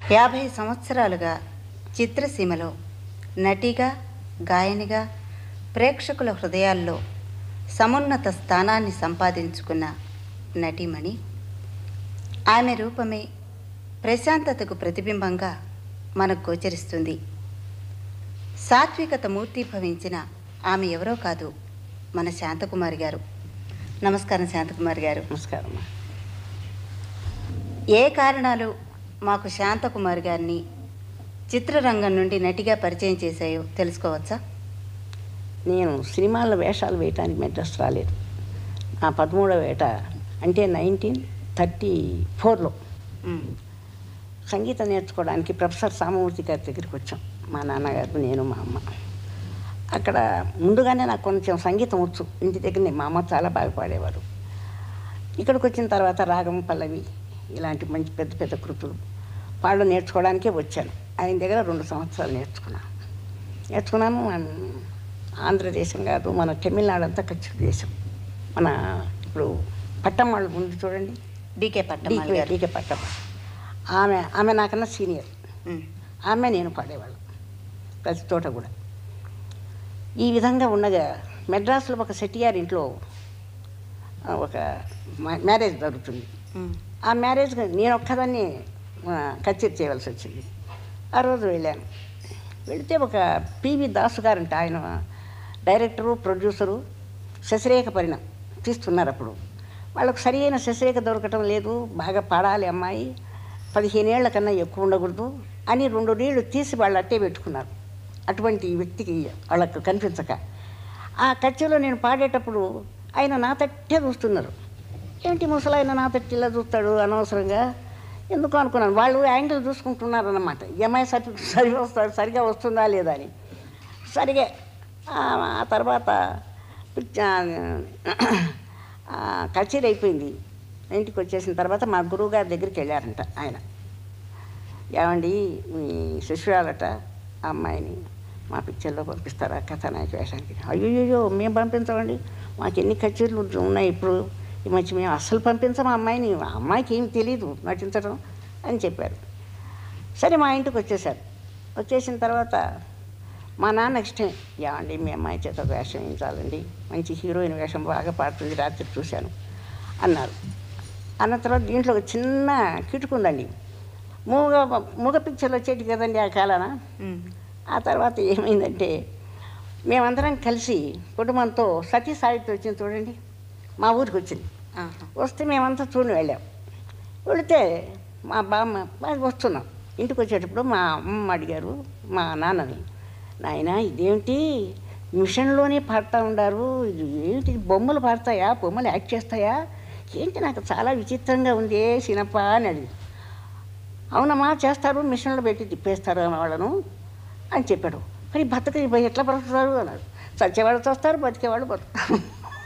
యాభై సంవత్సరాలుగా చిత్రసీమలో నటిగా గాయనిగా ప్రేక్షకుల హృదయాల్లో సమున్నత స్థానాన్ని సంపాదించుకున్న నటీమణి ఆమె రూపమే ప్రశాంతతకు ప్రతిబింబంగా మనకు గోచరిస్తుంది సాత్వికత మూర్తిభవించిన ఆమె ఎవరో కాదు మన శాంతకుమారి గారు నమస్కారం శాంతకుమారి గారు నమస్కారం ఏ కారణాలు మాకు శాంతకుమారి గారిని చిత్రరంగం నుండి నటిగా పరిచయం చేశాయో తెలుసుకోవచ్చా నేను సినిమాల్లో వేషాలు వేయటానికి మెడ్రస్ రాలేదు నా పదమూడవ ఏట అంటే నైన్టీన్ థర్టీ ఫోర్లో మ్, సంగీతం నేర్చుకోవడానికి ప్రొఫెసర్ సామమూర్తి గారి దగ్గరికి వచ్చాం మా నాన్నగారు నేను మా అమ్మ అక్కడ ముందుగానే నాకు కొంచెం సంగీతం వచ్చు ఇంటి దగ్గరనే మా అమ్మ చాలా బాగా పాడేవారు ఇక్కడికి వచ్చిన తర్వాత రాగం పల్లవి ఇలాంటి మంచి పెద్ద పెద్ద కృతులు పాడడం నేర్చుకోవడానికే వచ్చాను ఆయన దగ్గర రెండు సంవత్సరాలు నేర్చుకున్నాను నేర్చుకున్నాను మన ఆంధ్రదేశం కాదు మన తమిళనాడు అంతా కచ్చి దేశం మన ఇప్పుడు పట్టం వాళ్ళు ముందు చూడండి డీకే పట్టమ్మాళ్ డీకే గారు డీకే పట్టం ఆమె ఆమె నాకన్నా సీనియర్ మ్, ఆమె నేను పాడేవాళ్ళం ప్రతి చోట కూడా ఈ విధంగా ఉండగా మెడ్రాస్లో ఒక సెట్టియార్ ఇంట్లో ఆ, ఒక మ్యా- మ్యారేజ్ జరుగుతుంది మ్, ఆ మ్యారేజ్ నేను ఒక్కదాన్ని ఆ, కచేరీ చేయవలసి వచ్చింది ఆ రోజు వెళ్ళాను వెళితే ఒక పివి దాసు గారంట ఆయన డైరెక్టరు ప్రొడ్యూసరు శశిరేఖ పరిణం తీస్తున్నారు అప్పుడు వాళ్ళకు సరి అయిన శశిరేఖ దొరకటం లేదు బాగా పాడాలి అమ్మాయి పదిహేనేళ్ల కన్నా ఎక్కువ ఉండకూడదు అని రెండు నీళ్లు తీసి వాళ్ళు అట్టే పెట్టుకున్నారు అటువంటి వ్యక్తికి వాళ్ళకు కనిపించక ఆ కచ్చేలో నేను పాడేటప్పుడు ఆయన నా తట్టే చూస్తున్నారు ఏంటి ముసలాయన నా తట్టి ఇలా చూస్తాడు అనవసరంగా ఎందుకు అనుకున్నాను వాళ్ళు యాంగిల్ చూసుకుంటున్నారు అన్నమాట ఈ అమ్మాయి సరి సరి వస్తాడు సరిగా వస్తుందా లేదా అని సరిగా ఆ ఆ తర్వాత పిచ్చ- ఆ, కచేరీ అయిపోయింది ఇంటికి వచ్చేసిన తర్వాత మా గురువుగారి దగ్గరికి వెళ్ళారంట ఆయన ఏమండి మీ శిష్యురాలట ఆ అమ్మాయిని మా పిక్చర్లో పంపిస్తారా కథానాయక వేషానికి అయ్యో మేము పంపించమండి మాకు ఎన్ని కచేరీలు ఉన్నాయి ఇప్పుడు ఈ మధ్య మేము అస్సలు పంపించం ఆ అమ్మాయిని ఆ అమ్మాయికి ఏం తెలియదు నటించడం అని చెప్పారు సరే మా ఇంటికి వచ్చేసారు వచ్చేసిన తర్వాత మా నాన్న ఇష్టం ఏమండి మీ అమ్మాయి చేత ఒక వేషం వేయించాలండి మంచి హీరోయిన్ వేషం బాగా పాడుతుంది రాత్రి చూశాను అన్నారు అన్న తర్వాత దీంట్లో ఒక చిన్న కిటుకుందండి మూగ మూగ పిక్చర్లు వచ్చేటి కదండి ఆ కాలాన మ్, ఆ తర్వాత ఏమైందంటే మేమందరం కలిసి కుటుంబంతో సతీ సాహిత్యం వచ్చింది చూడండి మా ఊరికి వచ్చింది ఆహా. వస్తే మేమంతా చూడని వెళ్ళాం వెళితే మా బామ్మ బాగా వస్తున్నాం ఇంటికి వచ్చేటప్పుడు మా అమ్మ అడిగారు మా నాన్నని నాయన ఇదేమిటి మిషన్లోనే పాడుతూ ఉండారు ఇది ఏంటి బొమ్మలు పాడతాయా బొమ్మలు యాక్ట్ చేస్తాయా ఏంటి నాకు చాలా విచిత్రంగా ఉంది సినప్ప అని అడిగి అవునమ్మా చేస్తారు మిషన్లో పెట్టి తిప్పేస్తారు అన్న వాళ్ళను అని చెప్పాడు మరి బతక ఎట్లా బ్రతుకుతారు అన్నాడు చచ్చేవాళ్ళు చూస్తారు బతికేవాళ్ళు బతుకుతారు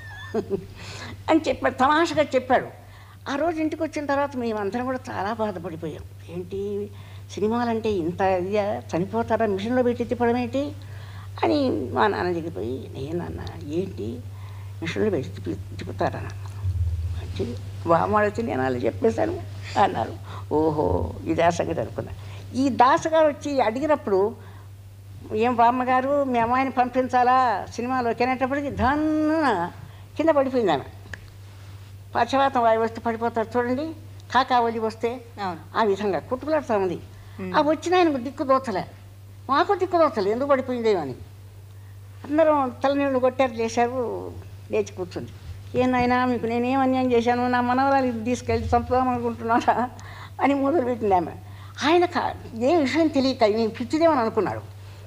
అని చెప్పాడు తమాషగా చెప్పాడు ఆ రోజు ఇంటికి వచ్చిన తర్వాత మేమందరం కూడా చాలా బాధపడిపోయాం ఏంటి సినిమాలంటే ఇంత ఇదిగా చనిపోతారా మిషన్లో పెట్టి తిప్పడం ఏంటి అని మా నాన్న దగ్గరికి పోయి నేనన్న ఏంటి మిషన్లో పెట్టి తిప్పి తిప్పుతారా అంటే బామ్మడితే నేను అలా చెప్పేశాను అన్నారు ఓహో ఇది ఆ సంగతి అనుకున్నా ఈ దాసు గారు వచ్చి అడిగినప్పుడు ఏం బామ్మగారు మీ అమ్మాయిని పంపించాలా సినిమాలోకి అనేటప్పటికి ధన్నున కింద పడిపోయింది ఆమె పక్షవాతం వాయి వస్తే పడిపోతారు చూడండి కాకావలి వస్తే అవును ఆ విధంగా కుట్టుకులాడుతూ ఉంది ఆ వచ్చిన ఆయనకు దిక్కు దోచలే మాకు దిక్కు దోచలే ఎందుకు పడిపోయిందేమో అని అందరం తలనీళ్ళు కొట్టారు చేశారు లేచి కూర్చుంది ఏనాయనా మీకు నేనేం అన్యాయం చేశాను నా మనవరాలు ఇది తీసుకెళ్ళి చంపుదాం అనుకుంటున్నారా అని మొదలుపెట్టింది ఆమె ఆయన కా- ఏ విషయం తెలియక నేను పిచ్చిదేమని అనుకున్నాడు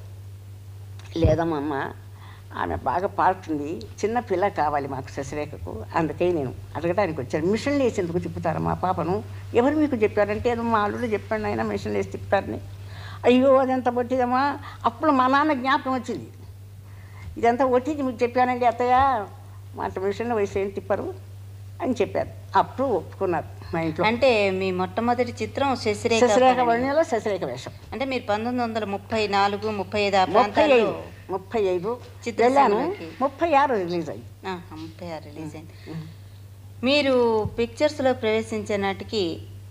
లేదమ్మా ఆమె బాగా పాడుతుంది చిన్న పిల్ల కావాలి మాకు శశిరేఖకు అందుకే నేను అడగడానికి వచ్చాను మిషన్లు వేసి ఎందుకు తిప్పుతారు మా పాపను ఎవరు మీకు చెప్పారంటే ఏదో మా అల్లుడు చెప్పాడు ఆయన మిషన్లు వేసి తిప్పుతారని అయ్యో అదంత పొట్టిదమ్మా అప్పుడు మా నాన్న జ్ఞాపకం వచ్చింది ఇదంతా ఒట్టిది మీకు చెప్పానండి అత్తయ్య మాట మిషన్లో వేసి ఏం తిప్పరు అని చెప్పారు అప్పుడు ఒప్పుకున్నారు మా ఇంట్లో అంటే మీ మొట్టమొదటి చిత్రం శశిరేఖ శశిరేఖ పరిణయం. వర్ణిలో శశిరేఖ వేషం అంటే మీరు పంతొమ్మిది వందల ముప్పై నాలుగు ముప్పై ఐదు ఆ ముప్పై ప్రాంతాల్లో ఐదు ముప్పై ఐదు చిత్రసీమలోకి. వెళ్ళాను ముప్పై ఆరు రిలీజ్ అయ్యి ఆహా, ముప్పై ఆరు రిలీజ్ అయింది మీరు పిక్చర్స్లో ప్రవేశించే నాటికి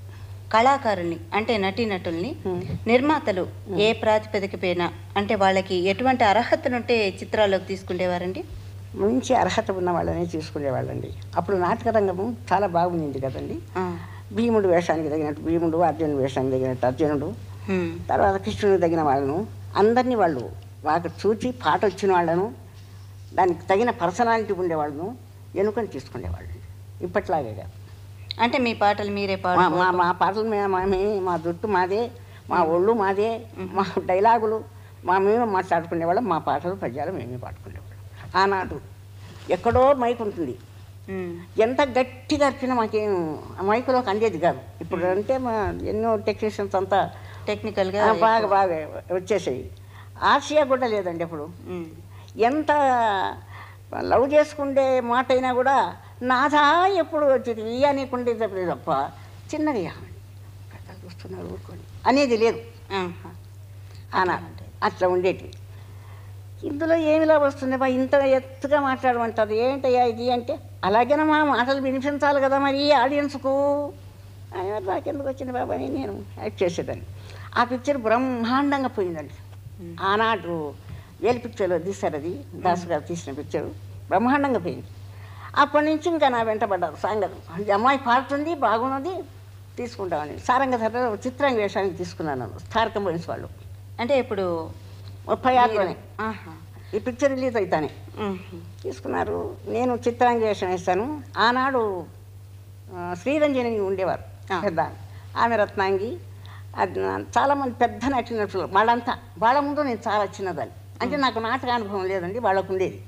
కళాకారుల్ని అంటే నటీనటుల్ని Hmm. నిర్మాతలు ఏ ప్రాతిపదిక పైన అంటే వాళ్ళకి ఎటువంటి అర్హతలుంటే చిత్రాల్లోకి తీసుకునేవారండి మంచి అర్హత ఉన్న వాళ్ళని తీసుకునేవాళ్ళండి అప్పుడు నాటక రంగము చాలా బాగుంది కదండి ఆ. భీముడు వేషానికి తగినట్టు భీముడు అర్జునుడు వేషానికి తగినట్టు అర్జునుడు హ్మ్. తర్వాత కృష్ణుడికి తగిన వాళ్ళను అందరినీ వాళ్ళు బాగా చూచి పాట వచ్చిన వాళ్ళను దానికి తగిన పర్సనాలిటీ ఉండేవాళ్ళను ఎన్నుకొని తీసుకునేవాళ్ళు ఇప్పట్లాగే కాదు అంటే మీ పాటలు మీరే మా పాడు మా మా పాటలు మే- మా మే- మా జుట్టు మాదే మా ఒళ్ళు మాదే మా డైలాగులు మా మేము మాట్లాడుకునేవాళ్ళం మా పాటలు పద్యాలు మేమే పాడుకునేవాళ్ళం ఆనాడు ఎక్కడో మైక్ ఉంటుంది హ్మ్. ఎంత గట్టిగా అరిచినా మాకేం ఆ మైకులోకి అందేది కాదు ఇప్పుడు అంటే మా ఎన్నో టెక్నీషియన్స్ అంతా టెక్నికల్గా ఆ, బాగా బాగా వచ్చేసాయి ఆసియా కూడా లేదండి అప్పుడు హ్మ్. ఎంత లవ్ చేసుకుంటే మాట అయినా కూడా నాదా ఎప్పుడు వచ్చేది ఈ అనేకుండే తప్ప తప్ప చిన్నగా "ఏమండి, పెద్దలు చూస్తున్నారు ఊరుకోండి అనేది లేదు ఆహా. ఆనా అట్లా ఉండేటి ఇందులో ఏమిలా వస్తుంది బా ఇంత ఎత్తుగా మాట్లాడమంటారు ఏంటయ్యా ఇది అంటే అలాగేనా మా మాటలు వినిపించాలి కదా మరి ఆడియన్స్కు అని మరి నాకెందుకు వచ్చింది బాబా అని నేను యాక్ట్ చేసేదాన్ని ఆ పిక్చర్ బ్రహ్మాండంగా పోయిందండి ఆనాడు వేలు పిక్చర్లో తీశారు అది దాసు గారు తీసిన పిక్చరు బ్రహ్మాండంగా పోయింది అప్పటి నుంచి ఇంకా నా వెంట పడ్డారు సాంగర్ ఈ అమ్మాయి పాడుతుంది బాగున్నది తీసుకుంటామని సారంగ ధర చిత్రాంగ వేషానికి తీసుకున్నాను స్టార్ కంపెనీస్ వాళ్ళు అంటే ఇప్పుడు ముప్పై ఆరులోనే ఆహా. ఈ పిక్చర్ రిలీజ్ అవుతానే హ్మ్. తీసుకున్నారు నేను చిత్రాంగ వేషం వేస్తాను ఆనాడు ఆ, శ్రీరంజని ఉండేవారు ఆ. పెద్ద ఆమె రత్నాంగి అది నా- చాలామంది పెద్ద నటినట్లు వాళ్ళంతా వాళ్ళ ముందు నేను చాలా చిన్నదాన్ని అంటే నాకు నాటక అనుభవం లేదండి వాళ్ళకు ఉండేది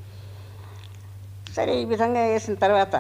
సరే ఈ విధంగా వేసిన తర్వాత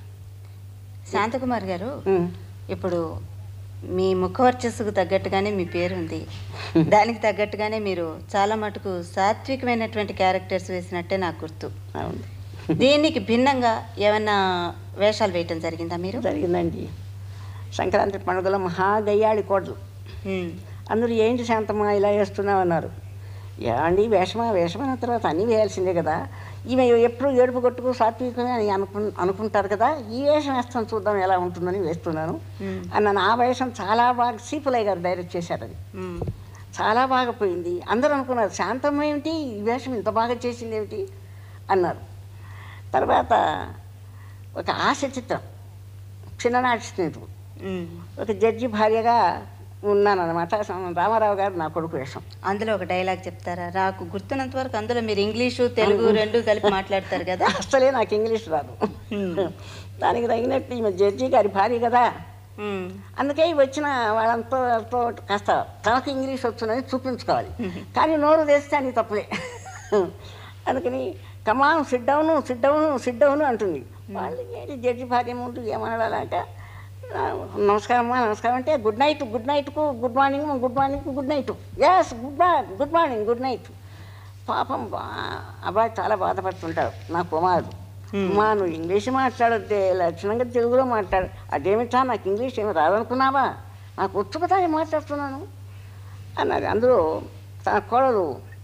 శాంతకుమార్ గారు ఉమ్, ఇప్పుడు మీ ముఖవర్చస్సుకు తగ్గట్టుగానే మీ పేరు ఉంది దానికి తగ్గట్టుగానే మీరు చాలా మటుకు సాత్వికమైనటువంటి క్యారెక్టర్స్ వేసినట్టే నాకు గుర్తు అవును దీనికి భిన్నంగా ఏమన్నా వేషాలు వేయటం జరిగిందా మీరు జరిగిందండి సంక్రాంతి పండుగలో మహా గయ్యాళి కోడలు హ్మ్. అందరూ ఏంటి శాంతమ్మా ఇలా వేస్తున్నావు అన్నారు ఏమండి వేషమా వేషమైన తర్వాత అన్నీ వేయాల్సిందే కదా ఈమె ఎప్పుడు ఏడుపు కొట్టుకు సాత్వికమే అని అనుకు అనుకుంటారు కదా ఈ వేషం వేస్తాను చూద్దాం ఎలా ఉంటుందని వేస్తున్నాను హ్మ్. అన్నాను ఆ వేషం చాలా బాగా సీపులయ్య గారు డైరెక్ట్ చేశారు అది హ్మ్. చాలా బాగా పోయింది అందరూ అనుకున్నారు శాంతమ్మ ఏమిటి ఈ వేషం ఇంత బాగా చేసింది ఏమిటి అన్నారు తర్వాత ఒక ఆశ చిత్రం చిన్ననాటి స్నేహితుడు హ్మ్. ఒక జడ్జి భార్యగా ఉన్నాను అనమాట రామారావు గారు నా కొడుకు వేషం అందులో ఒక డైలాగ్ చెప్తారా నాకు గుర్తున్నంత వరకు అందులో మీరు ఇంగ్లీషు తెలుగు రెండు కలిపి మాట్లాడతారు కదా అస్సలే నాకు ఇంగ్లీష్ రాదు హ్మ్. దానికి తగినట్టు ఈమె జడ్జి గారి భార్య కదా హ్మ్. అందుకే ఈ వచ్చిన వాళ్ళంతా వాళ్ళతో కాస్త తనకు ఇంగ్లీష్ వచ్చునని చూపించుకోవాలి కానీ నోరు తెస్తే అని తప్పులే అందుకని come on sit down sit down sit down అంటుంది వాళ్ళు ఏంటి జడ్జి భార్య ముందు ఏమనాలంటే నమస్కారం అమ్మా నమస్కారం అంటే గుడ్ నైట్ గుడ్ నైట్కు good morning good morning good night yes good good morning good night పాపం బా అబ్బాయి చాలా బాధపడుతుంటాడు నా కుమారుడు అమ్మా నువ్వు ఇంగ్లీష్ మాట్లాడద్దే లక్షణంగా తెలుగులో మాట్లాడు అదేమిటా నాకు ఇంగ్లీష్ ఏమి రాదనుకున్నావా నాకు వచ్చు కదా నేను మాట్లాడుతున్నాను అన్నది అందులో తన కోడలు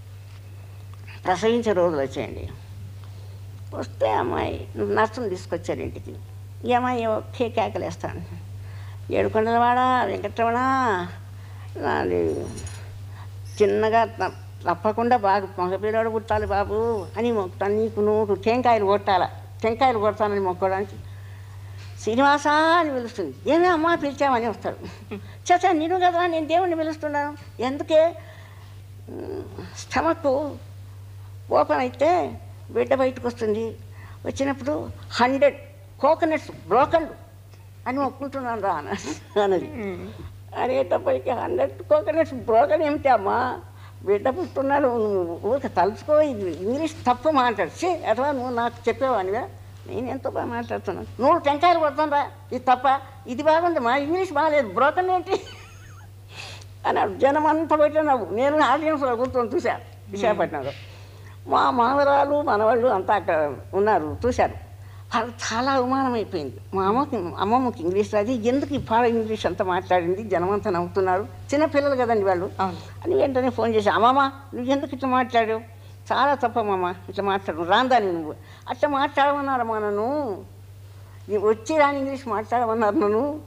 ప్రసవించే రోజులు వచ్చాయండి వస్తే అమ్మాయి నర్సును తీసుకొచ్చారు ఇంటికి ఈ అమ్మాయి ఒకే కేకలేస్తాను ఏడుకొండలవాడ వెంకటరమణ నాది చిన్నగా త- తప్పకుండా బాగా మగపిల్లాడు పుట్టాలి బాబు అని మొక్కుతాను నీకు నువ్వు టెంకాయలు కొట్టాల టెంకాయలు కొడతానని మొక్కడానికి శ్రీనివాస అని పిలుస్తుంది ఏమే అమ్మా పిలిచామని వస్తాడు చచ్చా నేను కదా నేను దేవుణ్ణి పిలుస్తున్నాను ఎందుకే స్టమక్ ఓపెన్ అయితే బిడ్డ బయటకు వస్తుంది వచ్చినప్పుడు హండ్రెడ్ కోకోనట్స్ బ్రోకన్ అని మొక్కుంటున్నాను రా అన్న- అన్నది అనేటప్పటికి హండ్రెడ్ కోకోనట్స్ బ్రోకన్ ఏమిటి అమ్మా బిడ్డ పుట్టున్నాడు నువ్వు ఊరికి తలుచుకో ఇది ఇంగ్లీష్ తప్పు మాట్లాడు ఛీ అథవా నువ్వు నాకు చెప్పేవానివా నేను ఎంతో బాగా మాట్లాడుతున్నాను నువ్వు టెంకాయలు కొడుతుందా ఇది తప్ప ఇది బాగుంది మా ఇంగ్లీష్ బాగాలేదు బ్రోకన్ ఏంటి అన్నాడు జనం అంతా పెట్టిన నవ్వు నేను ఆడియన్స్లో కూర్చొని చూశాను విశాఖపట్నంలో మా మామరాలు మనవాళ్ళు అంతా అక్కడ ఉన్నారు చూశారు వాళ్ళకి చాలా అవమానం అయిపోయింది మా అమ్మకి అమ్మమ్మకి ఇంగ్లీష్ రాదు ఎందుకు ఈ పాడ ఇంగ్లీష్ అంతా మాట్లాడింది జనం అంతా నవ్వుతున్నారు చిన్నపిల్లలు కదండి వాళ్ళు అవును అని వెంటనే ఫోన్ చేసి అమ్మమ్మ నువ్వు ఎందుకు ఇట్లా మాట్లాడావు చాలా తప్పమ్మమ్మ ఇట్లా మాట్లాడు రాందాని నువ్వు అట్లా మాట్లాడమన్నారమ్మా నన్ను నీ వచ్చి రాని ఇంగ్లీష్ మాట్లాడమన్నారు నన్ను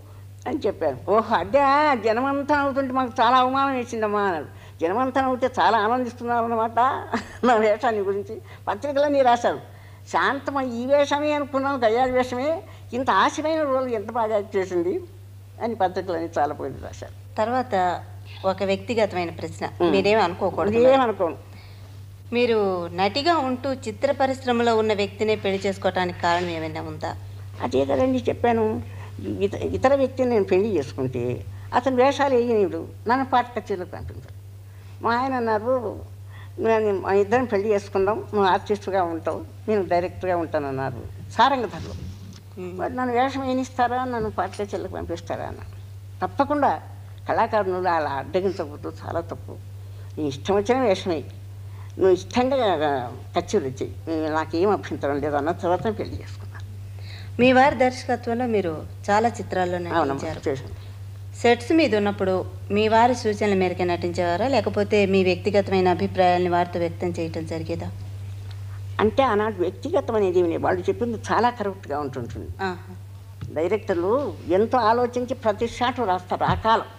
అని చెప్పాను ఓహో అదే జనమంతా అవుతుంటే మాకు చాలా అవమానం వేసిందమ్మా అన్నాడు జనమంతా అవుతే చాలా ఆనందిస్తున్నారు అన్నమాట నా వేషాన్ని గురించి పత్రికలన్నీ రాశారు శాంతమ ఈ వేషమే అనుకున్నాం గయ్యాడి వేషమే ఇంత ఆశమైన రోజు ఎంత బాగా యాక్ట్ చేసింది అని పత్రికలన్నీ చాలా పోయి రాశారు తర్వాత ఒక వ్యక్తిగతమైన ప్రశ్న మీరేం అనుకోకూడదు ఏమనుకోను మీరు నటిగా ఉంటూ చిత్ర పరిశ్రమలో ఉన్న వ్యక్తినే పెళ్లి చేసుకోవటానికి కారణం ఏమైనా ఉందా అదే కదండి చెప్పాను ఇత ఇతర వ్యక్తిని నేను పెళ్లి చేసుకుంటే అతని వేషాలు వేయనీయుడు నన్ను పాట కచేరీలకు పంపించాడు మా ఆయన అన్నారు నేను మా ఇద్దరం పెళ్లి చేసుకుందాం నువ్వు ఆర్టిస్ట్గా ఉంటావు నేను డైరెక్టర్గా ఉంటానన్నారు సారంగధరలో మరి నన్ను వేషం వేయనిస్తారా నన్ను పాట కచేరీలకు పంపిస్తారా అన్న తప్పకుండా కళాకారులు అలా అడ్డగించకూడదు చాలా తప్పు నీ ఇష్టం వచ్చిన వేషమే నువ్వు ఇష్టంగా కచేరీ చెయ్యి నాకేం అభ్యంతరం లేదు అన్న తర్వాత పెళ్లి చేసుకున్నాను మీ వారి దర్శకత్వంలో మీరు చాలా చిత్రాల్లో అవునమ్మా నటించారు చేశాను సెట్స్ మీద ఉన్నప్పుడు మీ వారి సూచనల మేరకు నటించేవారా లేకపోతే మీ వ్యక్తిగతమైన అభిప్రాయాల్ని వారితో వ్యక్తం చేయటం జరిగేదా అంటే ఆనాడు వ్యక్తిగతం అనేది ఏమీ లేదు. వాళ్ళు చెప్పింది చాలా కరెక్ట్గా ఉంటుంటుంది ఆహా. డైరెక్టర్లు ఎంతో ఆలోచించి ప్రతి షాట్ రాస్తారు ఆ కాలం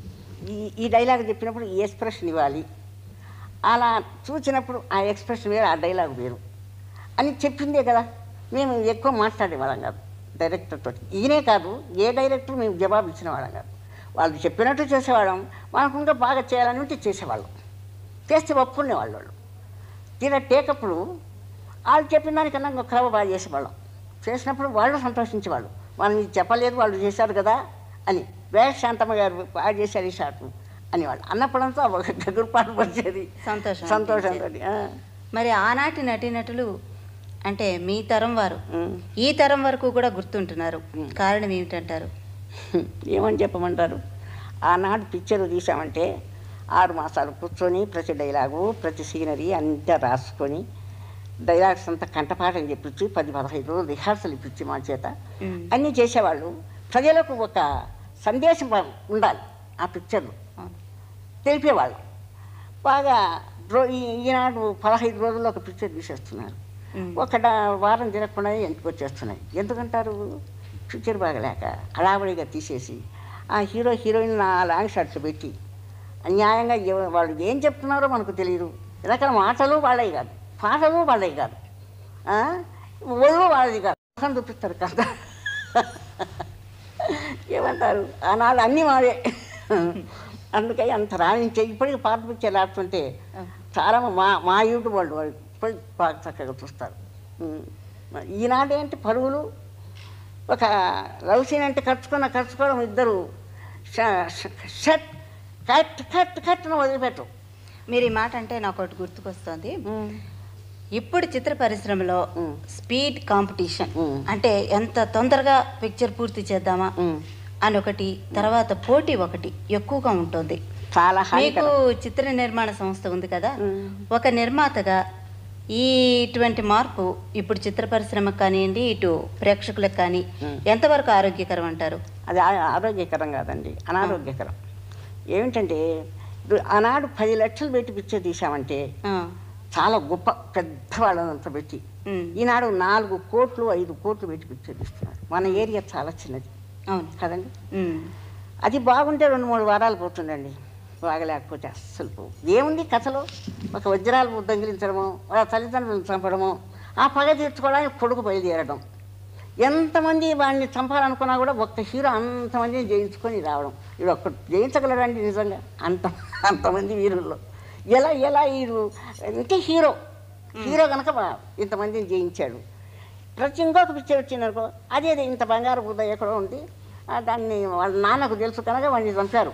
ఈ ఈ డైలాగ్ చెప్పినప్పుడు ఈ ఎక్స్ప్రెషన్ ఇవ్వాలి అలా చూసినప్పుడు ఆ ఎక్స్ప్రెషన్ వేరు ఆ డైలాగ్ వేరు అని చెప్పిందే కదా మేము ఎక్కువ మాట్లాడేవాళ్ళం కాదు డైరెక్టర్తో ఈయనే కాదు ఏ డైరెక్టర్ మేము జవాబు ఇచ్చిన వాళ్ళం కాదు వాళ్ళు చెప్పినట్టు చేసేవాళ్ళం మనకు ఇంకా బాగా చేయాలని ఉంటే చేసేవాళ్ళం చేస్తే ఒప్పుకునేవాళ్ళు వాళ్ళు తీరా టేకప్పుడు వాళ్ళు చెప్పిన దానికన్నా ఇంకా క్రమ బాగా చేసేవాళ్ళం చేసినప్పుడు వాళ్ళు సంతోషించేవాళ్ళు మనం ఇది చెప్పలేదు వాళ్ళు చేశారు కదా అని వేష శాంతమ్మ గారు బాగా చేశారు ఈ షాట్ అనేవాళ్ళు అన్నప్పుడంతా ఒక గగురుపాటు వచ్చేది సంతోషం సంతోషంతో ఆ. మరి ఆనాటి నటీనటులు అంటే మీ తరం వారు ఉమ్. ఈ తరం వరకు కూడా గుర్తుంటున్నారు కారణం ఏమిటంటారు ఏమని చెప్పమంటారు ఆనాడు పిక్చర్ తీసామంటే ఆరు మాసాలు కూర్చొని ప్రతి డైలాగు ప్రతి సీనరీ అంతా రాసుకొని డైలాగ్స్ అంతా కంటపాఠం చెప్పించి పది పదహైదు రోజులు రిహార్సల్ ఇప్పించి మా చేత ఉమ్. అన్నీ చేసేవాళ్ళు ప్రజలకు ఒక సందేశం ఉండాలి ఆ పిక్చర్లో అవును. తెలిపేవాళ్ళు బాగా రో ఈ- ఈనాడు పదహైదు రోజుల్లో ఒక పిక్చర్ తీసేస్తున్నారు ఉమ్. ఒక డా- వారం తిరగకుండా ఇంటికి వచ్చేస్తున్నాయి ఎందుకంటారు పిక్చర్ బాగలేక హడావడిగా తీసేసి ఆ హీరో హీరోయిన్ నా లాంగ్ షాట్స్ పెట్టి అన్యాయంగా ఎవ- వాళ్ళు ఏం చెప్తున్నారో మనకు తెలియదు రకాల మాటలు వాళ్ళవి కాదు పాటలు వాళ్ళవి కాదు ఆ? ఒళ్ళు వాళ్ళది కాదు ముఖం చూపిస్తారు కదా ఏమంటారు ఆనాడు అన్నీ మావే అందుకని అంత రాణించే ఇప్పటికి పాత పిక్చర్ ఆడుతుంటే చాలా మా మా యూట్యూబ్ వాళ్ళు వాళ్ళు ఇప్పటికి బాగా చక్కగా చూస్తారు ఉమ్. ఈనాడు ఏంటి పరుగులు ఒక లవ్ సీన్ అంటే ఖర్చుకున్న ఖర్చుకోవడం ఇద్దరు ష- ష- షట్ కట్ కట్ కట్ను వదిలిపెట్టు మీరు ఈ మాట అంటే నాకు ఒకటి గుర్తుకొస్తుంది ఇప్పుడు చిత్ర పరిశ్రమలో ఉమ్. స్పీడ్ కాంపిటీషన్ ఉమ్. అంటే ఎంత తొందరగా పిక్చర్ పూర్తి చేద్దామా ఉమ్. అని ఒకటి తర్వాత పోటీ ఒకటి ఎక్కువగా ఉంటుంది చాలా మీకు హానికరం చిత్ర నిర్మాణ సంస్థ ఉంది కదా ఉమ్. ఒక నిర్మాతగా ఈ ఇటువంటి మార్పు ఇప్పుడు చిత్ర పరిశ్రమకు కానివ్వండి ఇటు ప్రేక్షకులకు కానీ ఉమ్. ఎంతవరకు ఆరోగ్యకరం అంటారు అది ఆ- ఆరోగ్యకరం కాదండి అనారోగ్యకరం ఏమిటంటే ఇప్పుడు ఆనాడు పది లక్షలు పెట్టి పిక్చర్ తీసామంటే ఆ, చాలా గొప్ప పెద్దవాళ్ళంతా పెట్టి ఉమ్, ఈనాడు నాలుగు కోట్లు ఐదు కోట్లు పెట్టి పిక్చర్ తీస్తున్నారు మన ఏరియా చాలా చిన్నది అవును కదండి ఉమ్, అది బాగుంటే రెండు మూడు వారాలు పోతుందండి బాగలేకపోతే అస్సలు పోవు ఏముంది కథలో ఒక వజ్రాలు దొంగిలించడము వాళ్ళ తల్లిదండ్రులను చంపడము ఆ పగ తీర్చుకోవడానికి కొడుకు బయలుదేరడం ఎంతమంది వాడిని చంపాలనుకున్నా కూడా ఒక్క హీరో అంతమందిని జయించుకొని రావడం ఇది ఒక్క జయించగలరండి నిజంగా అంత అంతమంది వీరుల్లో ఎలా ఎలా వీరు అంటే హీరో హీరో కనుక బా- ఇంతమందిని జయించాడు ప్రతి ఇంకొక పిక్చర్ వచ్చిందనుకో అదే ఇంత బంగారు బుద్ధ ఎక్కడో ఉంది ఆ దాన్ని వాళ్ళ నాన్నకు తెలుసు కనుక వాడిని చంపారు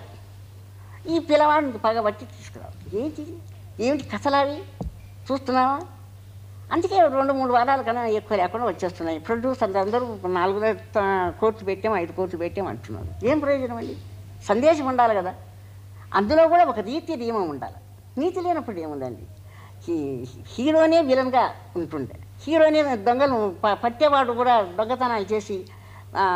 ఈ పిల్లవాడిని పగబట్టి తీసుకురావు ఏంటి ఏమిటి కథలావి చూస్తున్నావా అందుకే రెండు మూడు వారాల కన్నా ఎక్కువ లేకుండా వచ్చేస్తున్నాయి ప్రొడ్యూసర్లు అందరూ నాలుగు త- కోట్లు పెట్టాం ఐదు కోట్లు పెట్టాం అంటున్నారు ఏం ప్రయోజనం అండి సందేశం ఉండాలి కదా అందులో కూడా ఒక నీతి నియమం ఉండాలి నీతి లేనప్పుడు ఏముందండి హీ- హీరోనే విలన్గా ఉంటుండే హీరోనే దొంగలు ప- పట్టేవాడు కూడా దొంగతనాలు చేసి ఆ,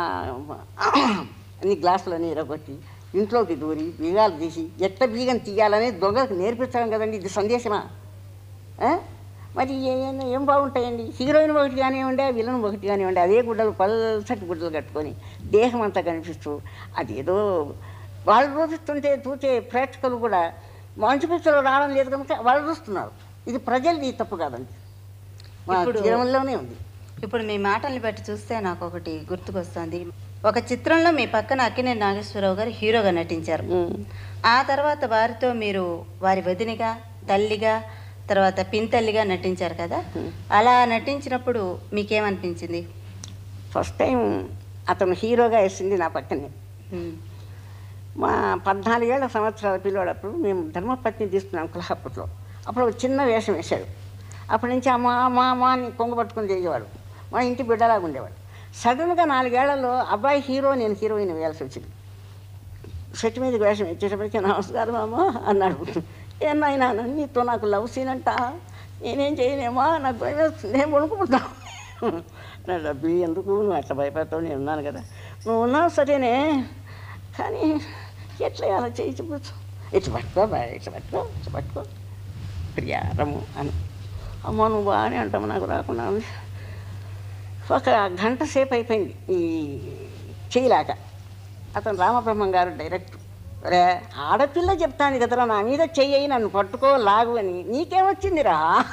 అన్ని గ్లాసులని ఎరగొట్టి ఇంట్లోకి దూరి బీగాలు తీసి ఎట్ట బీగం తీయాలని దొంగలకు నేర్పించడం కదండి ఇది సందేశమా ఆ? మరి ఏ- ఏం బాగుంటాయండి హీరోయిన్ ఒకటి కానివ్వండి విలన్ ఒకటి కానివ్వండి అదే గుడ్డలు పల్సటి గుడ్డలు కట్టుకొని దేహం అంతా కనిపిస్తూ అదేదో వాళ్ళు చూపిస్తుంటే చూసే ప్రేక్షకులు కూడా మంచి పిక్చర్లు రావడం లేదు కనుక వాళ్ళు చూస్తున్నారు ఇది ప్రజలది తప్పు కాదండి మా ఇప్పుడు- తీరంలోనే ఉంది ఇప్పుడు మీ మాటల్ని బట్టి చూస్తే నాకు ఒకటి గుర్తుకొస్తుంది ఒక చిత్రంలో మీ పక్కన అక్కినేని నాగేశ్వరరావు గారు హీరోగా నటించారు ఆ తర్వాత వారితో మీరు వారి వదినిగా తల్లిగా తర్వాత పింతల్లిగా నటించారు కదా అలా నటించినప్పుడు మీకేమనిపించింది ఫస్ట్ టైం అతను హీరోగా వేసింది నా పక్కనే ఉమ్, మా పద్నాలుగేళ్ల సంవత్సరాల పిల్లోడప్పుడు మేము ధర్మపత్ని తీసుకున్నాం కులహాపూర్లో అప్పుడు ఒక చిన్న వేషం వేశాడు అప్పటి నుంచి అమ్మా అమ్మా అమ్మా అని కొంగు పట్టుకుని తిరిగేవాడు మా ఇంటి బిడ్డలాగా ఉండేవాడు సడన్గా నాలుగేళ్లలో అబ్బాయి హీరో నేను హీరోయిన్ వేయాల్సి వచ్చింది సెట్ మీద వేషం ఇచ్చేటప్పటికి నమస్కారం అమ్మా అన్నాడు ఏనాయనా నీతో నాకు లవ్ సీన్ అంట నేనేం చేయలేమా నాకు భయం వేస్తుంది నేను పడుకుంటా నా డబ్బు ఎందుకు నువ్వు అట్లా భయపడతావు నేను ఉన్నాను కదా నువ్వు ఉన్నావు సరేనే కానీ ఎట్లా అలా చేయి చెప్పచ్చు ఇట్లా పట్టుకో బా ఇట్లా పట్టుకో ఇట్లా పట్టుకో ప్రియారము అని అమ్మ నువ్వు బాగానే అంటావు నాకు రాకుండా ఉంది ఒక గంట సేపు అయిపోయింది ఈ చేయలేక అతను రామబ్రహ్మం గారు డైరెక్ట్ రే ఆడపిల్ల చెప్తాను కదరా నా మీద చెయ్యి నన్ను పట్టుకో లాగు అని నీకేమొచ్చిందిరా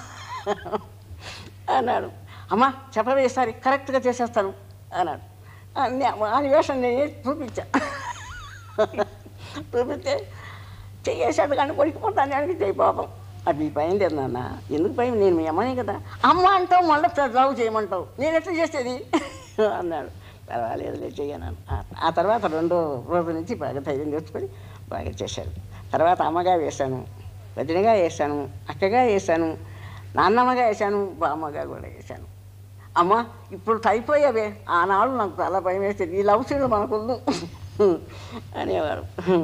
అన్నాడు అమ్మా చెప్పవేసారి కరెక్ట్గా చేసేస్తాను అన్నాడు అన్ని వాని వేషం నేను చూపించా చూపిస్తే చెయ్యేసాడు కానీ కొడుకుపోతాను అనిపించాయి పాపం అది నీ భయం లేదు నాన్న ఎందుకు భయం నేను మీ అమ్మనే కదా అమ్మ అంటావు మళ్ళీ లవ్ చేయమంటావు నేను ఎట్లా చేసేది అన్నాడు పర్వాలేదులే చెయ్యను ఆ తర్వాత రెండో రోజు నుంచి బాగా ధైర్యం తెచ్చుకొని బాగా చేశాడు తర్వాత అమ్మగా వేశాను వదినగా వేశాను అక్కగా వేశాను నాన్నమ్మగా వేశాను బామ్మగా కూడా వేశాను అమ్మ ఇప్పుడు అయిపోయావే ఆనాడు నాకు చాలా భయం వేసేది ఈ లవ్ సీన్లు మనకుందు అనేవారు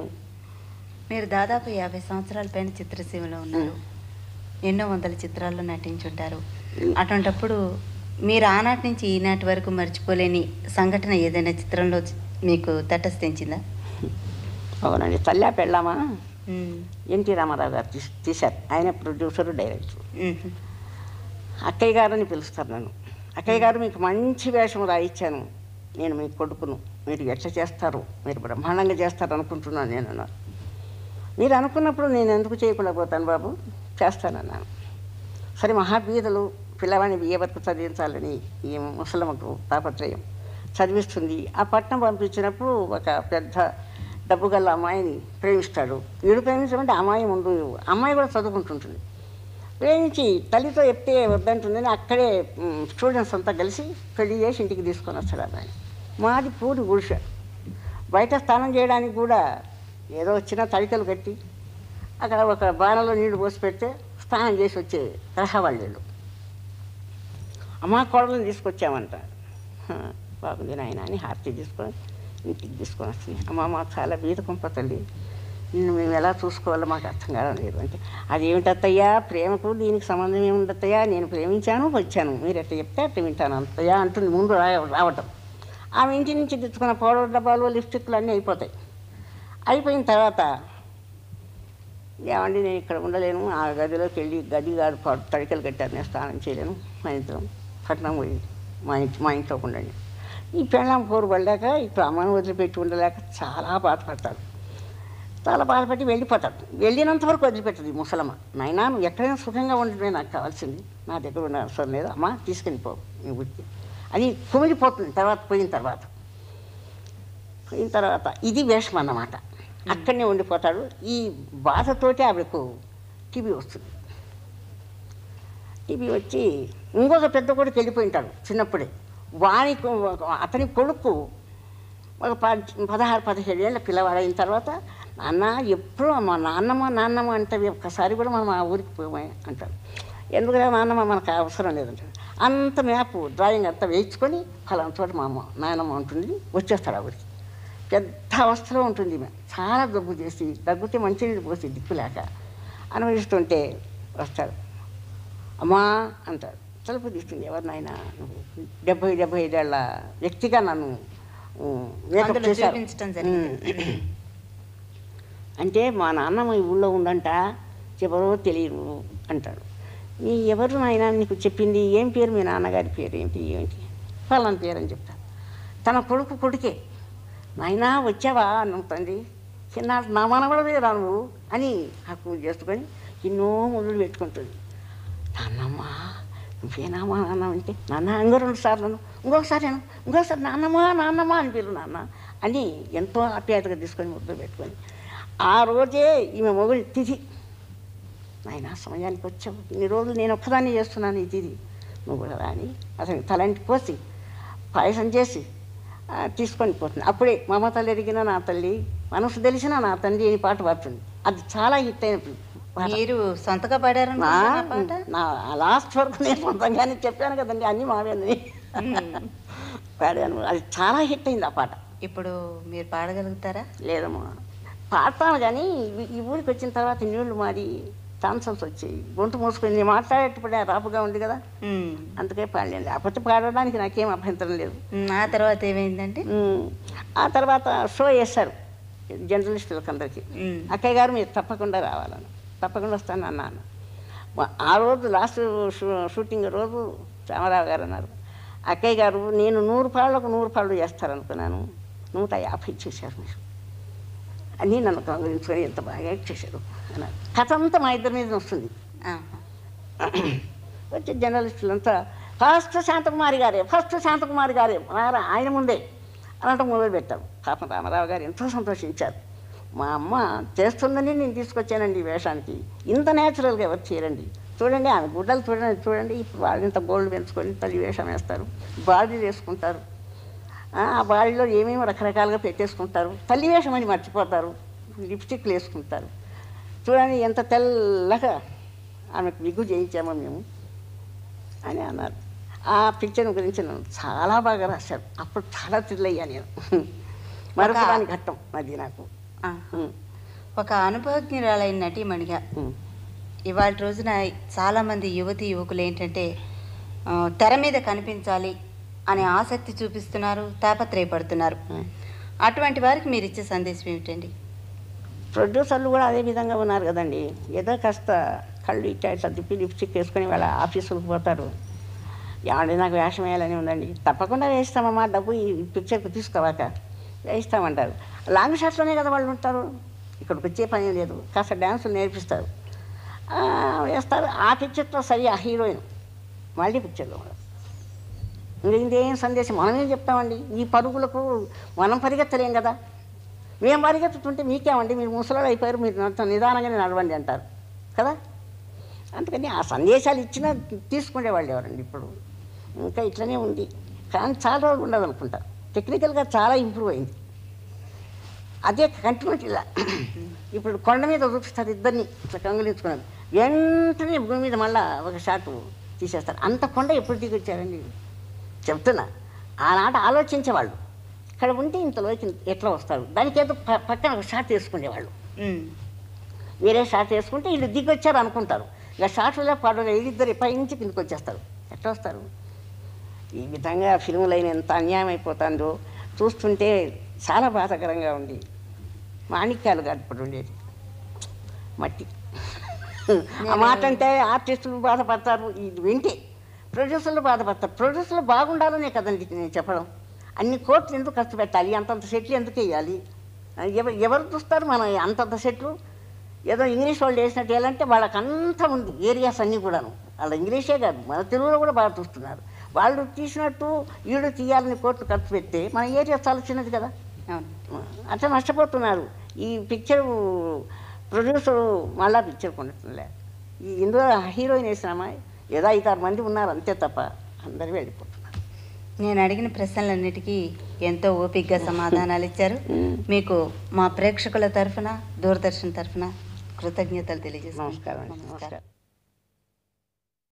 మీరు దాదాపు యాభై సంవత్సరాల పైన చిత్రసీమలో ఉన్నారు ఎన్నో వందల చిత్రాల్లో నటించుంటారు అటువంటప్పుడు మీరు ఆనాటి నుంచి ఈనాటి వరకు మర్చిపోలేని సంఘటన ఏదైనా చిత్రంలో మీకు తటస్థించిందా అవునండి తల్లా పెళ్ళామా ఉమ్, ఎన్టీ రామారావు గారు తీస్- తీశారు ఆయన ప్రొడ్యూసర్ డైరెక్టర్ ఉమ్, అక్కయ్య గారు అని పిలుస్తారు నన్ను అక్కయ్య గారు మీకు మంచి వేషం రాయించాను నేను మీ కొడుకును మీరు ఎట్లా చేస్తారు మీరు బ్రహ్మాండంగా చేస్తారు అనుకుంటున్నాను నేను అన్నారు మీరు అనుకున్నప్పుడు నేను ఎందుకు చేయకుండా పోతాను బాబు చేస్తానన్నాను సరే మహాబీదలు పిల్లవాడిని బియ్య వరకు చదివించాలని ఈ ముసలమ్మకు తాపత్రయం చదివిస్తుంది ఆ పట్నం పంపించినప్పుడు ఒక పెద్ద డబ్బు గల అమ్మాయిని ప్రేమిస్తాడు వీడు ప్రేమించమంటే అమ్మాయి ముందు అమ్మాయి కూడా చదువుకుంటుంటుంది ప్రేమించి తల్లితో చెప్తే వద్దంటుందని అక్కడే మ్, స్టూడెంట్స్ అంతా కలిసి పెళ్లి చేసి ఇంటికి తీసుకొని వస్తాడు అబ్బాయి మాది పూరి గుడిసె బయట స్నానం చేయడానికి కూడా ఏదో చిన్న తడికలు కట్టి అక్కడ ఒక బాణలో నీళ్లు పోసి పెడితే స్నానం చేసి వచ్చే తరహా వాళ్ళు వీళ్ళు. అమ్మ కోడలను తీసుకొచ్చామంట "హ, బాగుంది నాయన అని హారతి తీసుకొని ఇంటికి తీసుకొని వస్తుంది అమ్మ మాకు చాలా బీద కుంప తల్లి నిన్ను మేము ఎలా చూసుకోవాలో మాకు అర్థం కావడం లేదు అంటే అదేమిటత్తయ్యా ప్రేమకు దీనికి సంబంధం ఏముందత్తయ్యా నేను ప్రేమించాను వచ్చాను మీరు ఎట్లా చెప్తే అట్లా వింటాను అంతయ్యా అంటుంది ముందు రా రావటం ఆమె ఇంటి నుంచి తెచ్చుకున్న పౌడర్ డబ్బాలు లిప్స్టిక్లు అన్నీ అయిపోతాయి అయిపోయిన తర్వాత ఏమండి నేను ఇక్కడ ఉండలేను ఆ గదిలోకి వెళ్ళి గది గారు ప- తడికలు కట్టారు నేను స్నానం చేయలేను మా ఇంట్లో పట్నం పోయి మా ఇంటి మా ఇంట్లో ఉండండి ఈ పెళ్ళాం పోరు పడ్డాక ఇప్పుడు అమ్మని వదిలిపెట్టి ఉండలేక చాలా బాధపడతాడు చాలా బాధపడి వెళ్ళిపోతాడు వెళ్ళినంత వరకు వదిలిపెట్టదు ఈ ముసలమ్మ నాయనా నువ్వు ఎక్కడైనా సుఖంగా ఉండడమే నాకు కావాల్సింది నా దగ్గర ఉన్న అవసరం లేదు అమ్మ తీసుకెళ్ళిపో నీ ఊరికి అది కుమిలిపోతుంది తర్వాత పోయిన తర్వాత పోయిన తర్వాత ఇది వేషం అన్నమాట అక్కడనే ఉండిపోతాడు ఈ బాధతోటి ఆవిడకు టీబీ వస్తుంది టీబీ వచ్చి ఇంకొక పెద్ద కొడుకు వెళ్ళిపోయి ఉంటాడు చిన్నప్పుడే వాని కొ- అతని కొడుకు ఒక ప- పదహారు పదిహేడు ఏళ్ళ పిల్లవాడైన తర్వాత నాన్న ఎప్పుడు మా నాన్నమ్మ నాన్నమ్మ అంటే ఒక్కసారి కూడా మనం ఆ ఊరికి పోయామే అంటాడు ఎందుకురా నాన్నమ్మ మనకు అవసరం లేదంటాడు అంత మ్యాప్ డ్రాయింగ్ అంతా వేయించుకొని ఫలానా చోట మా అమ్మ నాయనమ్మ ఉంటుంది వచ్చేస్తాడు ఆ ఊరికి పెద్ద అవస్థలో ఉంటుంది ఈమె చాలా దగ్గు చేసి దగ్గుతే మంచినీళ్ళు పోసి దిక్కులేక అనుభవిస్తుంటే వస్తాడు అమ్మా అంటాడు తలుపు తీస్తుంది ఎవరు నాయన డెబ్బై డెబ్బై ఐదేళ్ల వ్యక్తిగా నన్ను ఉమ్, మేకప్ అందులో చేశారు. చూపించడం జరిగింది. ఉమ్. అంటే మా నాన్నమ్మ ఈ ఊళ్ళో ఉందంట చెప్పరో తెలియదు అంటాడు నీ ఎవరు నాయన నీకు చెప్పింది ఏం పేరు మీ నాన్నగారి పేరు ఏంటి ఏంటి ఫలాని పేరు అని చెప్తాను తన కొడుకు కొడుకే నాయనా వచ్చావా నువ్వు తండ్రి చిన్న నా మనవడమే రా నువ్వు అని హక్కు చేసుకొని ఎన్నో మొదలు పెట్టుకుంటుంది నాన్నమ్మ నువ్వేనా మా నాన్న అంటే నాన్న ఇంకో రెండు సార్లు అను. ఇంకొకసారి అను ఇంకొకసారి నాన్నమ్మ నాన్నమ్మ అని పిలు నాన్న అని ఎంతో ఆప్యాయతగా తీసుకొని ముద్దు పెట్టుకొని ఆ రోజే ఈమె మొగుడు తిథి నాయన సమయానికి వచ్చావు ఇన్ని రోజులు నేను ఒక్కదాన్ని చేస్తున్నాను ఈ తిథి నువ్వు కూడా రాని అతనికి తలంటి పోసి పాయసం చేసి ఆ, తీసుకొని పోతుంది అప్పుడే మమ తల్లి ఎరిగిన నా తల్లి మనసు తెలిసిన నా తండ్రి అని పాట పాడుతుంది అది చాలా హిట్ అయిన పాట మీరు సొంతగా పాడారు నా పాట నా లాస్ట్ వరకు నేను సొంతంగానే చెప్పాను కదండి అన్నీ మావేందని పాడాను అది చాలా హిట్ అయింది ఆ పాట ఇప్పుడు మీరు పాడగలుగుతారా లేదమ్మా పాడతాను కానీ ఈ- ఈ ఊరికి వచ్చిన తర్వాత నీళ్లు మారి టాన్సల్స్ వచ్చాయి గొంతు మూసుకొని నేను మాట్లాడేటప్పుడే రాపుగా ఉంది కదా ఉమ్. అందుకే పాడలేను లేకపోతే పాడడానికి నాకేం అభ్యంతరం లేదు ఉమ్, ఆ తర్వాత ఏమైందంటే ఉమ్, ఆ తర్వాత షో వేశారు జర్నలిస్టులకు అందరికీ ఉమ్. అక్కయ్య గారు మీరు తప్పకుండా రావాలని తప్పకుండా వస్తాను అన్నాను మా- ఆ రోజు లాస్ట్ షూ- షూటింగ్ రోజు రామారావు గారు అన్నారు అక్కయ్య గారు నేను నూరు పాళ్ళకు నూరు పాళ్ళు చేస్తారనుకున్నాను నూట యాభై చేశారు మీరు అని నన్ను కౌగిలించుకొని ఎంత బాగా యాక్ట్ చేశారు అన్నారు కథ అంతా మా ఇద్దరి మీద వస్తుంది ఆహా. వచ్చే జర్నలిస్టులంతా ఫస్ట్ శాంతకుమారి గారే ఫస్ట్ శాంతకుమారి గారే రారా ఆయన ముందే అనటం మొదలు పెట్టారు పాపం రామారావు గారు ఎంతో సంతోషించారు మా అమ్మ చేస్తుందని నేను తీసుకొచ్చానండి ఈ వేషానికి ఇంత న్యాచురల్గా ఎవరు చేయరండి చూడండి ఆమె గుడ్డలు చూడండి చూడండి ఇప్పుడు వాళ్ళు ఇంత గోల్డ్ పెంచుకొని తల్లి వేషం వేస్తారు బాడీ వేసుకుంటారు ఆ ఆ బాడీలో ఏమేమి రకరకాలుగా పెట్టేసుకుంటారు తల్లి వేషం అని మర్చిపోతారు లిప్స్టిక్లు వేసుకుంటారు చూడండి ఎంత తెల్లగా ఆమెకు విగ్గు చేయించామో మేము అని అన్నారు ఆ పిక్చర్ గురించి నన్ను చాలా బాగా రాశారు అప్పుడు చాలా థ్రిల్ అయ్యా నేను మరొకదాని ఘట్టం అది నాకు ఆహా. ఉమ్, ఒక అనుభవజ్ఞురాలైన నటీమణిగా ఉమ్, ఇవాళ రోజున చాలామంది యువతి యువకులు ఏంటంటే ఆ, తెర మీద కనిపించాలి అనే ఆసక్తి చూపిస్తున్నారు తాపత్రయపడుతున్నారు ఉమ్. అటువంటి వారికి మీరు ఇచ్చే సందేశం ఏమిటండి ప్రొడ్యూసర్లు కూడా అదే విధంగా ఉన్నారు కదండి ఏదో కాస్త కళ్ళు ఇట్టా ఇట్లా తిప్పి లిప్స్టిక్ వేసుకొని వాళ్ళ ఆఫీసులకు పోతారు ఏమండి నాకు వేషం వేయాలని ఉందండి తప్పకుండా వేస్తామమ్మా డబ్బు ఈ పిక్చర్కి తీసుకోవాక వేయిస్తామంటారు లాంగ్ షాట్లోనే కదా వాళ్ళు ఉంటారు ఇక్కడికి వచ్చే పని లేదు కాస్త డ్యాన్సులు నేర్పిస్తారు ఆ, వేస్తారు ఆ పిక్చర్తో సరి ఆ హీరోయిన్ మళ్ళీ పిక్చర్లో ఉండదు ఇంకా ఇదేం సందేశం మనమేం చెప్తామండి ఈ పరుగులకు మనం పరిగెత్తలేం కదా మేము పరిగెత్తుతుంటే మీకేమండి మీరు ముసలాడు అయిపోయారు మీరు అంత నిదానంగానే నడవండి అంటారు కదా అందుకని ఆ సందేశాలు ఇచ్చినా తీసుకునేవాళ్ళు ఎవరండి ఇప్పుడు ఇంకా ఇట్లనే ఉంది కానీ చాలా రోజులు ఉండదు అనుకుంటా టెక్నికల్గా చాలా ఇంప్రూవ్ అయింది అదే కంటిన్యూటీలా ఇప్పుడు కొండ మీద చూపిస్తారు ఇద్దరిని ఇట్లా కంగులించుకున్నారు వెంటనే భూమి మీద మళ్ళా ఒక షాట్ తీసేస్తారు అంత కొండ ఎప్పుడు దిగొచ్చారండి చెప్తున్నా ఆనాట ఆలోచించేవాళ్ళు ఇక్కడ ఉంటే ఇంతలోకి ఎట్లా వస్తారు దానికి ఏదో ప- పక్కన ఒక షాట్ తీసుకునేవాళ్ళు ఉమ్. వేరే షాట్ వేసుకుంటే వీళ్ళు దిగొచ్చారు అనుకుంటారు ఇక షాట్లో పడవ వీళ్ళిద్దరు పై నుంచి కిందకి వచ్చేస్తారు ఎట్లా వస్తారు ఈ విధంగా ఫిల్ములు అయిన ఎంత అన్యాయం అయిపోతుందో చూస్తుంటే చాలా బాధాకరంగా ఉంది మాణిక్యాలు కాదు ఇప్పుడు ఉండేది మట్టి ఆ మాట అంటే ఆర్టిస్టులు బాధపడతారు ఇది వింటే ప్రొడ్యూసర్లు బాధపడతారు ప్రొడ్యూసర్లు బాగుండాలనే కదండి నేను చెప్పడం అన్ని కోట్లు ఎందుకు ఖర్చు పెట్టాలి అంతంత సెట్లు ఎందుకు వేయాలి ఎవరు ఎవరు చూస్తారు మనం అంతంత సెట్లు ఏదో ఇంగ్లీష్ వాళ్ళు వేసినట్టు వేయాలంటే వాళ్ళకి అంతా ఉంది ఏరియాస్ అన్నీ కూడాను వాళ్ళ ఇంగ్లీషే కాదు మన తెలుగులో కూడా బాగా చూస్తున్నారు వాళ్ళు తీసినట్టు వీళ్ళు తీయాలని కోట్లు ఖర్చు పెడితే మన ఏరియా చాలా చిన్నది కదా అవును అట్లా నష్టపోతున్నారు ఈ పిక్చర్ ప్రొడ్యూసర్ మళ్ళా పిక్చర్ కొనుక్కుంలే ఈ ఇందులో హీరోయిన్ వేసిన అమ్మాయి ఏదో ఐదారు మంది ఉన్నారు అంతే తప్ప అందరూ వెళ్ళిపోతున్నారు నేను అడిగిన ప్రశ్నలన్నిటికీ ఎంతో ఓపికగా సమాధానాలు ఇచ్చారు మీకు మా ప్రేక్షకుల తరఫున దూరదర్శన్ తరఫున కృతజ్ఞతలు తెలియజేస్తున్నాను నమస్కారం అండి. నమస్కారం